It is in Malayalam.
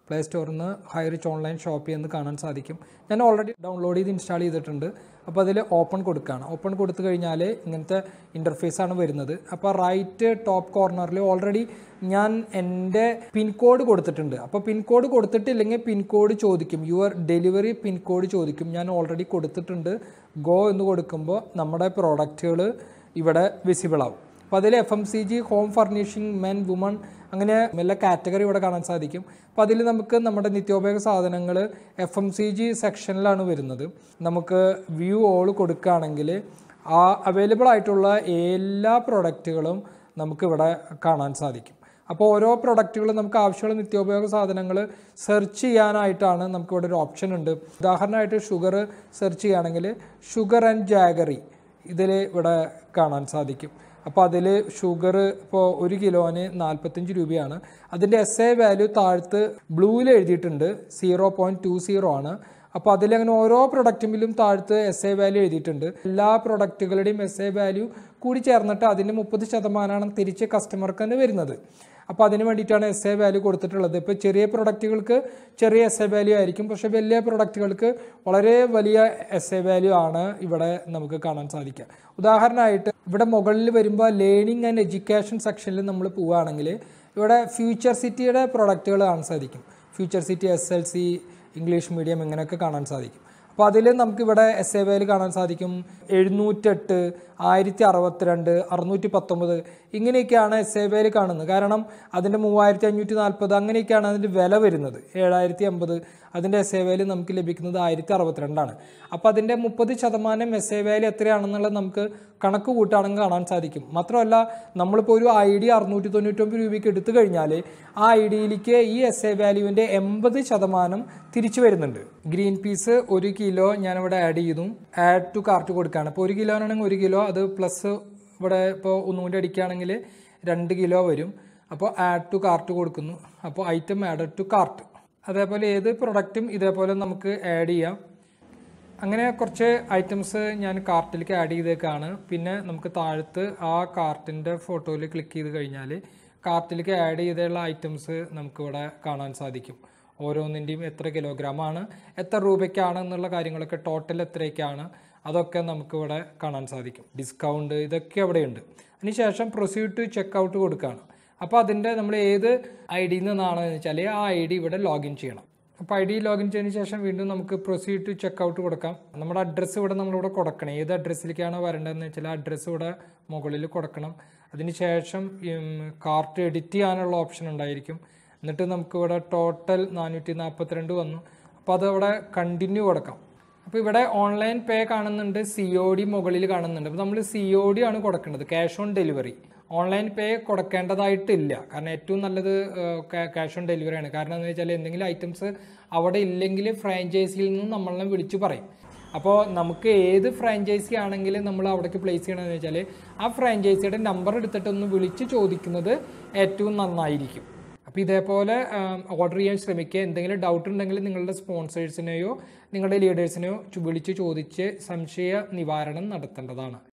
പ്ലേ സ്റ്റോറിൽ നിന്ന് ഹൈ റിച്ച് ഓൺലൈൻ ഷോപ്പ് ചെയ്യുന്നത് കാണാൻ സാധിക്കും ഞാൻ ഓൾറെഡി ഡൗൺലോഡ് ചെയ്ത് ഇൻസ്റ്റാൾ ചെയ്തിട്ടുണ്ട് അപ്പോൾ അതിൽ ഓപ്പൺ കൊടുക്കുകയാണ് ഓപ്പൺ കൊടുത്തു കഴിഞ്ഞാൽ ഇങ്ങനത്തെ ഇൻ്റർഫേസ് ആണ് വരുന്നത് അപ്പോൾ റൈറ്റ് ടോപ്പ് കോർണറിൽ ഓൾറെഡി ഞാൻ എൻ്റെ പിൻകോഡ് കൊടുത്തിട്ടുണ്ട് അപ്പോൾ പിൻകോഡ് കൊടുത്തിട്ടില്ലെങ്കിൽ പിൻകോഡ് ചോദിക്കും യുവർ ഡെലിവറി പിൻകോഡ് ചോദിക്കും ഞാൻ ഓൾറെഡി കൊടുത്തിട്ടുണ്ട് ഗോ എന്ന് കൊടുക്കുമ്പോൾ നമ്മുടെ പ്രോഡക്റ്റുകൾ ഇവിടെ വിസിബിൾ ആവും അപ്പോൾ അതിൽ F M C G home furnishing men women അങ്ങനെ എല്ലാ കാറ്റഗറി ഇവിടെ കാണാൻ സാധിക്കും അപ്പോൾ അതിൽ നമുക്ക് നമ്മുടെ നിത്യോപയോഗ സാധനങ്ങൾ എഫ് എം സി ജി സെക്ഷനിലാണ് വരുന്നത് നമുക്ക് വ്യൂ ഓൾ കൊടുക്കുകയാണെങ്കിൽ ആ അവൈലബിൾ ആയിട്ടുള്ള എല്ലാ പ്രൊഡക്റ്റുകളും നമുക്കിവിടെ കാണാൻ സാധിക്കും അപ്പോൾ ഓരോ പ്രൊഡക്റ്റുകളും നമുക്ക് ആവശ്യമുള്ള നിത്യോപയോഗ സാധനങ്ങൾ സെർച്ച് ചെയ്യാനായിട്ടാണ് നമുക്കിവിടെ ഒരു ഓപ്ഷൻ ഉണ്ട് ഉദാഹരണമായിട്ട് ഷുഗർ സെർച്ച് ചെയ്യുകയാണെങ്കിൽ ഷുഗർ ആൻഡ് ജാഗറി ഇതിൽ ഇവിടെ കാണാൻ സാധിക്കും അപ്പോൾ അതിൽ ഷുഗർ ഇപ്പോൾ ഒരു കിലോന് നാൽപ്പത്തഞ്ച് രൂപയാണ് അതിൻ്റെ എസ് എ വാല്യൂ താഴത്ത് ബ്ലൂവിൽ എഴുതിയിട്ടുണ്ട് സീറോ പോയിൻറ്റ് ടു സീറോ ആണ് അപ്പോൾ അതിലങ്ങനെ ഓരോ പ്രൊഡക്റ്റിലും താഴത്ത് എസ് എ വാല്യൂ എഴുതിയിട്ടുണ്ട് എല്ലാ പ്രൊഡക്റ്റുകളുടെയും എസ് എ വാല്യൂ കൂടി ചേർന്നിട്ട് അതിൻ്റെ മുപ്പത് ശതമാനമാണ് തിരിച്ച് കസ്റ്റമർക്ക് തന്നെ വരുന്നത് അപ്പോൾ അതിന് വേണ്ടിയിട്ടാണ് എസ് എ വാല്യൂ കൊടുത്തിട്ടുള്ളത് ഇപ്പോൾ ചെറിയ പ്രൊഡക്റ്റുകൾക്ക് ചെറിയ എസ് എ വാല്യൂ ആയിരിക്കും പക്ഷേ വലിയ പ്രൊഡക്റ്റുകൾക്ക് വളരെ വലിയ എസ് എ വാല്യൂ ആണ് ഇവിടെ നമുക്ക് കാണാൻ സാധിക്കുക ഉദാഹരണമായിട്ട് ഇവിടെ മുകളിൽ വരുമ്പോൾ ലേണിംഗ് ആൻഡ് എഡ്യൂക്കേഷൻ സെക്ഷനിൽ നമ്മൾ പോവുകയാണെങ്കിൽ ഇവിടെ ഫ്യൂച്ചർ സിറ്റിയുടെ പ്രൊഡക്റ്റുകൾ കാണാൻ സാധിക്കും Future City S L C English medium ഇങ്ങനെയൊക്കെ കാണാൻ സാധിക്കും അപ്പോൾ അതിൽ നമുക്കിവിടെ എസ് എ വേയിൽ കാണാൻ സാധിക്കും എഴുന്നൂറ്റെട്ട് ആയിരത്തി അറുപത്തിരണ്ട് അറുന്നൂറ്റി പത്തൊമ്പത് ഇങ്ങനെയൊക്കെയാണ് എസ് എ വേയിൽ കാണുന്നത് കാരണം അതിൻ്റെ മൂവായിരത്തി അഞ്ഞൂറ്റി നാൽപ്പത് അങ്ങനെയൊക്കെയാണ് അതിൻ്റെ വില വരുന്നത് ഏഴായിരത്തി അമ്പത് അതിൻ്റെ എസ് എ വേയിൽ നമുക്ക് ലഭിക്കുന്നത് ആയിരത്തി അറുപത്തിരണ്ടാണ് അപ്പോൾ അതിൻ്റെ മുപ്പത് ശതമാനം എസ് എ വേയിൽ എത്രയാണെന്നുള്ളത് നമുക്ക് കണക്ക് കൂട്ടുകയാണെങ്കിൽ കാണാൻ സാധിക്കും മാത്രമല്ല നമ്മളിപ്പോൾ ഒരു ഐ ഡി അറുന്നൂറ്റി തൊണ്ണൂറ്റൊമ്പത് രൂപയ്ക്ക് എടുത്തു കഴിഞ്ഞാൽ ആ ഐ ഡിയിലേക്ക് ഈ എസ് എ വാല്യൂവിൻ്റെ എൺപത് ശതമാനം തിരിച്ചു വരുന്നുണ്ട് ഗ്രീൻ പീസ് ഒരു കിലോ ഞാനിവിടെ ആഡ് ചെയ്തു ആഡ് ടു കാർട്ട് കൊടുക്കുകയാണ് ഇപ്പോൾ ഒരു കിലോനാണെങ്കിൽ ഒരു കിലോ അത് പ്ലസ് ഇവിടെ ഇപ്പോൾ ഒന്നും കൂടി അടിക്കുകയാണെങ്കിൽ രണ്ട് കിലോ വരും അപ്പോൾ ആഡ് ടു കാർട്ട് കൊടുക്കുന്നു അപ്പോൾ ഐറ്റം ആഡ് ടു കാർട്ട് അതേപോലെ ഏത് പ്രൊഡക്റ്റും ഇതേപോലെ നമുക്ക് ആഡ് ചെയ്യാം അങ്ങനെ കുറച്ച് ഐറ്റംസ് ഞാൻ കാർട്ടിലേക്ക് ആഡ് ചെയ്തേക്കാണ് പിന്നെ നമുക്ക് താഴത്ത് ആ കാർട്ടിൻ്റെ ഫോട്ടോയിൽ ക്ലിക്ക് ചെയ്ത് കഴിഞ്ഞാൽ കാർട്ടിലേക്ക് ആഡ് ചെയ്തുള്ള ഐറ്റംസ് നമുക്കിവിടെ കാണാൻ സാധിക്കും ഓരോന്നിൻ്റെയും എത്ര കിലോഗ്രാമാണ് എത്ര രൂപയ്ക്കാണ് എന്നുള്ള കാര്യങ്ങളൊക്കെ ടോട്ടൽ എത്രയൊക്കെയാണ് അതൊക്കെ നമുക്കിവിടെ കാണാൻ സാധിക്കും ഡിസ്കൗണ്ട് ഇതൊക്കെ അവിടെയുണ്ട് അതിനുശേഷം പ്രൊസീഡ് ടു ചെക്ക് ഔട്ട് കൊടുക്കുകയാണ് അപ്പോൾ അതിൻ്റെ നമ്മൾ ഏത് ഐ ഡിയിൽ നിന്നാണെന്ന് വെച്ചാൽ ആ ഐ ഡി ഇവിടെ ലോഗിൻ ചെയ്യണം അപ്പോൾ ഐ ഡി ലോഗിൻ ചെയ്തതിന് ശേഷം വീണ്ടും നമുക്ക് പ്രൊസീഡ് ടു ചെക്ക് ഔട്ട് കൊടുക്കാം നമ്മുടെ അഡ്രസ്സ് ഇവിടെ നമ്മളിവിടെ കൊടുക്കണം ഏത് അഡ്രസ്സിലേക്കാണ് വരേണ്ടതെന്ന് വെച്ചാൽ ആ അഡ്രസ്സ് ഇവിടെ മുകളിൽ കൊടുക്കണം അതിനുശേഷം കാർട്ട് എഡിറ്റ് ചെയ്യാനുള്ള ഓപ്ഷൻ ഉണ്ടായിരിക്കും എന്നിട്ട് നമുക്ക് ഇവിടെ ടോട്ടൽ നാനൂറ്റി നാൽപ്പത്തിരണ്ട് വന്നു അപ്പോൾ അത് അവിടെ കണ്ടിന്യൂ കൊടുക്കാം അപ്പോൾ ഇവിടെ ഓൺലൈൻ പേ കാണുന്നുണ്ട് സി ഒ ഡി മുകളിൽ കാണുന്നുണ്ട് അപ്പോൾ നമ്മൾ സി ഒ ഡി ആണ് കൊടുക്കേണ്ടത് cash on delivery online pay കൊടുക്കേണ്ടതായിട്ടില്ല കാരണം ഏറ്റവും നല്ലത് ക്യാഷ് ഓൺ ഡെലിവറി ആണ് കാരണം എന്ന് വെച്ചാൽ എന്തെങ്കിലും ഐറ്റംസ് അവിടെ ഇല്ലെങ്കിൽ ഫ്രാഞ്ചൈസിയിൽ നിന്ന് നമ്മളെ വിളിച്ചു പറയും അപ്പോൾ നമുക്ക് ഏത് ഫ്രാഞ്ചൈസി ആണെങ്കിലും നമ്മൾ അവിടേക്ക് പ്ലേസ് ചെയ്യണമെന്ന് വെച്ചാൽ ആ ഫ്രാഞ്ചൈസിയുടെ നമ്പർ എടുത്തിട്ട് ഒന്ന് വിളിച്ച് ചോദിക്കുന്നത് ഏറ്റവും നന്നായിരിക്കും അപ്പോൾ ഇതേപോലെ ഓർഡർ ചെയ്യാൻ ശ്രമിക്കുക എന്തെങ്കിലും ഡൗട്ട് ഉണ്ടെങ്കിൽ നിങ്ങളുടെ സ്പോൺസേഴ്സിനെയോ നിങ്ങളുടെ ലീഡേഴ്സിനെയോ വിളിച്ച് ചോദിച്ച് സംശയ നിവാരണം നടത്തേണ്ടതാണ്